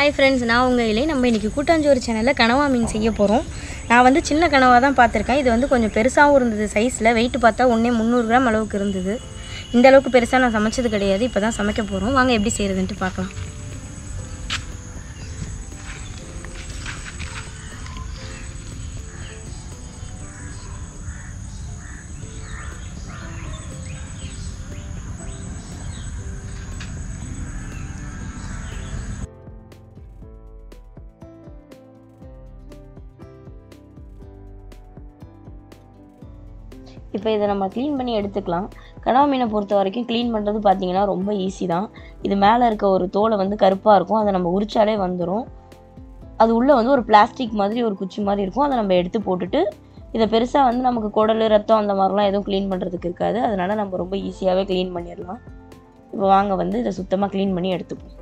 hi friends நான் உங்கள் இலை நம்ம இன்றைக்கி கூட்டாஞ்சோறு சேனலில் கனவா மீன் செய்ய போகிறோம் நான் வந்து சின்ன கனவா தான் பார்த்துருக்கேன் இது வந்து கொஞ்சம் பெருசாகவும் இருந்தது சைஸில் வெயிட் பார்த்தா ஒன்றே முந்நூறு கிராம் அளவுக்கு இருந்தது இந்த அளவுக்கு பெருசாக நான் சமைச்சது கிடையாது இப்போ தான் சமைக்க போகிறோம் வாங்க எப்படி செய்கிறதுன்ட்டு பார்க்கலாம் இப்போ இதை நம்ம க்ளீன் பண்ணி எடுத்துக்கலாம் கனவா மீனை பொறுத்த வரைக்கும் க்ளீன் பண்ணுறது பார்த்தீங்கன்னா ரொம்ப ஈஸி தான் இது மேலே இருக்க ஒரு தோலை வந்து கருப்பாக இருக்கும் அதை நம்ம உரிச்சாலே வந்துடும் அது உள்ளே வந்து ஒரு பிளாஸ்டிக் மாதிரி ஒரு குச்சி மாதிரி இருக்கும் அதை நம்ம எடுத்து போட்டுட்டு இதை பெருசாக வந்து நமக்கு குடல் ரத்தம் அந்த மாதிரிலாம் எதுவும் க்ளீன் பண்ணுறதுக்கு இருக்காது அதனால் நம்ம ரொம்ப ஈஸியாகவே க்ளீன் பண்ணிடலாம் இப்போ வாங்க வந்து இதை சுத்தமாக க்ளீன் பண்ணி எடுத்துப்போம்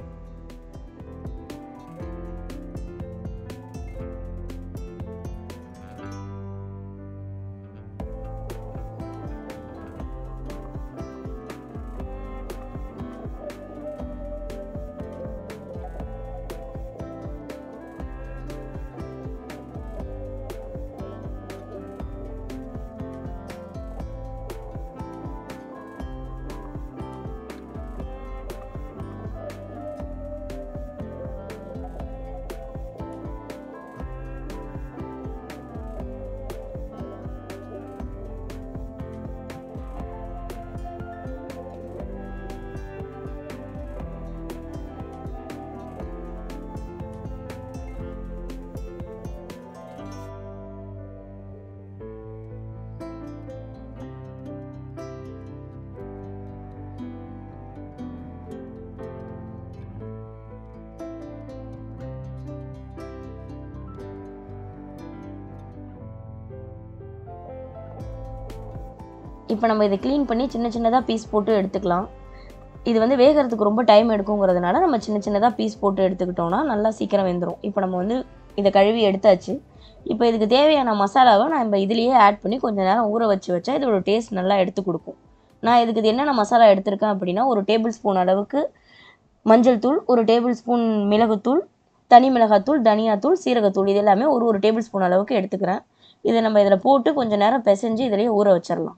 இப்போ நம்ம இதை க்ளீன் பண்ணி சின்ன சின்னதாக பீஸ் போட்டு எடுத்துக்கலாம் இது வந்து வேகிறதுக்கு ரொம்ப டைம் எடுக்குங்கிறதுனால நம்ம சின்ன சின்னதாக பீஸ் போட்டு எடுத்துக்கிட்டோம்னா நல்லா சீக்கிரம் வெந்துடும் இப்போ நம்ம வந்து இதை கழுவி எடுத்தாச்சு இப்போ இதுக்கு தேவையான மசாலாவை நம்ம இதுலேயே ஆட் பண்ணி கொஞ்சம் நேரம் ஊற வச்சு வச்சா இதோட டேஸ்ட் நல்லா எடுத்து கொடுக்கும் நான் இதுக்கு இது என்னென்ன மசாலா எடுத்திருக்கேன் அப்படின்னா ஒரு டேபிள் ஸ்பூன் அளவுக்கு மஞ்சள் தூள் ஒரு டேபிள் ஸ்பூன் மிளகுத்தூள் தனி மிளகாத்தூள் தனியாத்தூள் சீரகத்தூள் இது எல்லாமே ஒரு ஒரு டேபிள் ஸ்பூன் அளவுக்கு எடுத்துக்கிறேன் இதை நம்ம இதில் போட்டு கொஞ்சம் நேரம் பிசைஞ்சு இதிலேயே ஊற வச்சிடலாம்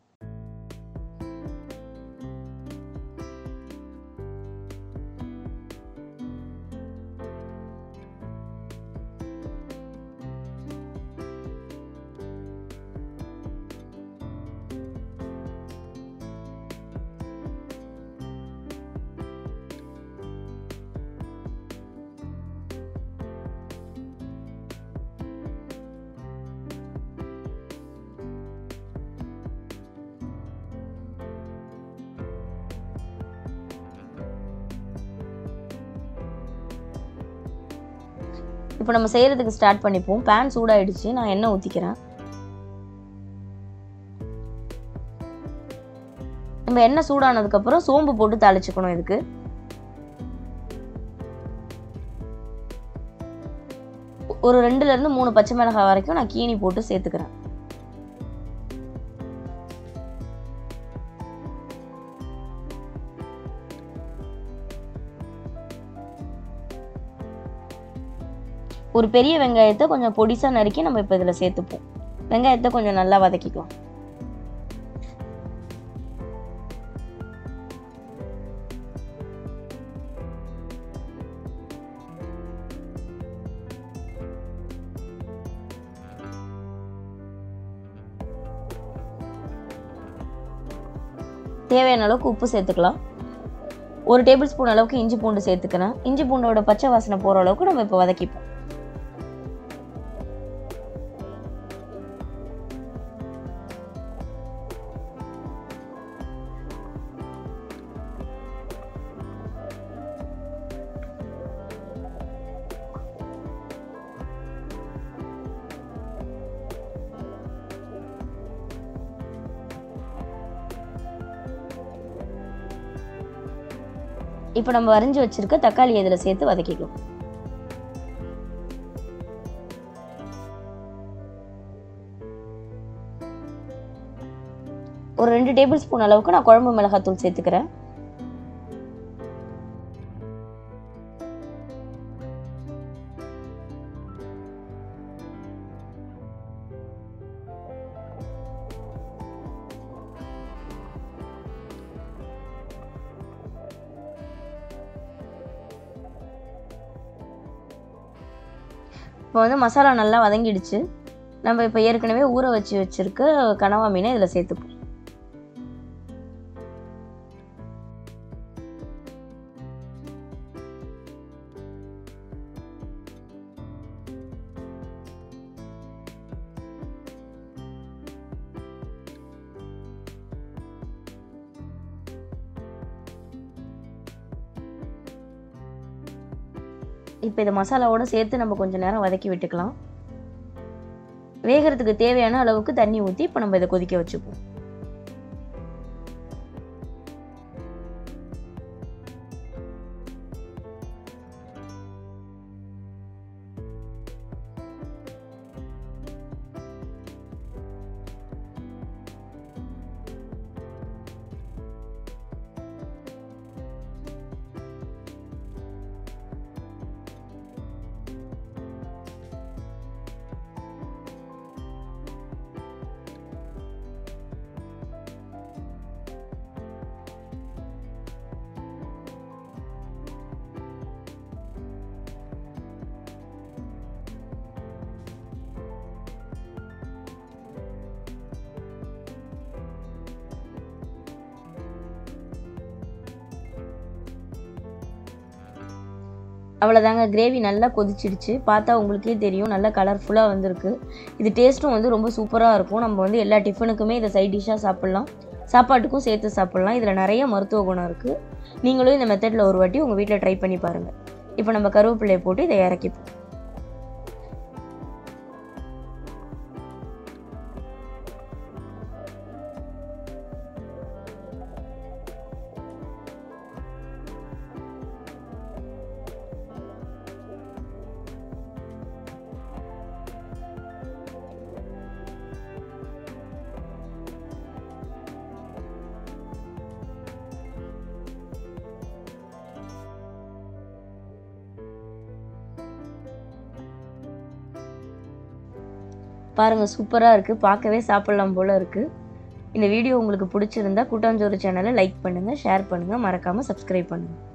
இப்போ நம்ம செய்கிறதுக்கு ஸ்டார்ட் பண்ணிப்போம் பேன் சூடாயிடுச்சு நான் எண்ணெய் ஊற்றிக்கிறேன் நம்ம எண்ணெய் சூடானதுக்கப்புறம் சோம்பு போட்டு தாளிச்சுக்கணும் இதுக்கு ஒரு ரெண்டுலேருந்து மூணு பச்சை மிளகாய் வரைக்கும் நான் கீனி போட்டு சேர்த்துக்கிறேன் ஒரு பெரிய வெங்காயத்தை கொஞ்சம் பொடிசாக நறுக்கி நம்ம இப்போ இதில் சேர்த்துப்போம் வெங்காயத்தை கொஞ்சம் நல்லா வதக்கிக்கலாம் தேவையான அளவுக்கு உப்பு சேர்த்துக்கலாம் ஒரு டேபிள் ஸ்பூன் அளவுக்கு இஞ்சி பூண்டு சேர்த்துக்கிறேன் இஞ்சி பூண்டோட பச்சை வாசனை போகிற அளவுக்கு நம்ம இப்போ வதக்கிப்போம் இப்போ நம்ம வரைஞ்சி வச்சிருக்க தக்காளி இதில் சேர்த்து வதக்கிக்கலாம் ஒரு ரெண்டு டேபிள் ஸ்பூன் அளவுக்கு நான் குழம்பு மிளகாத்தூள் சேர்த்துக்கிறேன் இப்போ வந்து மசாலா நல்லா வதங்கிடுச்சு நம்ம இப்போ ஏற்கனவே ஊற வச்சு வச்சுருக்க கனவா மீனை இதில் சேர்த்துப்போம் இப்போ இதை மசாலாவோட சேர்த்து நம்ம கொஞ்சம் நேரம் வதக்கி விட்டுக்கலாம் வேகிறதுக்கு தேவையான அளவுக்கு தண்ணி ஊற்றி இப்போ நம்ம இதை கொதிக்க வச்சுப்போம் அவ்வளோதாங்க கிரேவி நல்லா கொதிச்சிடுச்சு பார்த்தா உங்களுக்கே தெரியும் நல்லா கலர்ஃபுல்லாக வந்திருக்கு இது டேஸ்ட்டும் வந்து ரொம்ப சூப்பராக இருக்கும் நம்ம வந்து எல்லா டிஃபனுக்குமே இதை சைட் டிஷ்ஷாக சாப்பிட்லாம் சாப்பாட்டுக்கும் சேர்த்து சாப்பிட்லாம் இதில் நிறைய மருத்துவ குணம் இருக்குது நீங்களும் இந்த மெத்தடில் ஒரு வாட்டி உங்கள் வீட்டில் ட்ரை பண்ணி பாருங்கள் இப்போ நம்ம கருவேப்பிலையை போட்டு இதை இறக்கிப்போம் பாருங்கள் சூப்பராக இருக்குது பார்க்கவே சாப்பிட்லாம் போல் இருக்குது இந்த வீடியோ உங்களுக்கு பிடிச்சிருந்தா கூட்டாஞ்சோறு சேனலை லைக் பண்ணுங்கள் ஷேர் பண்ணுங்கள் மறக்காமல் சப்ஸ்கிரைப் பண்ணுங்கள்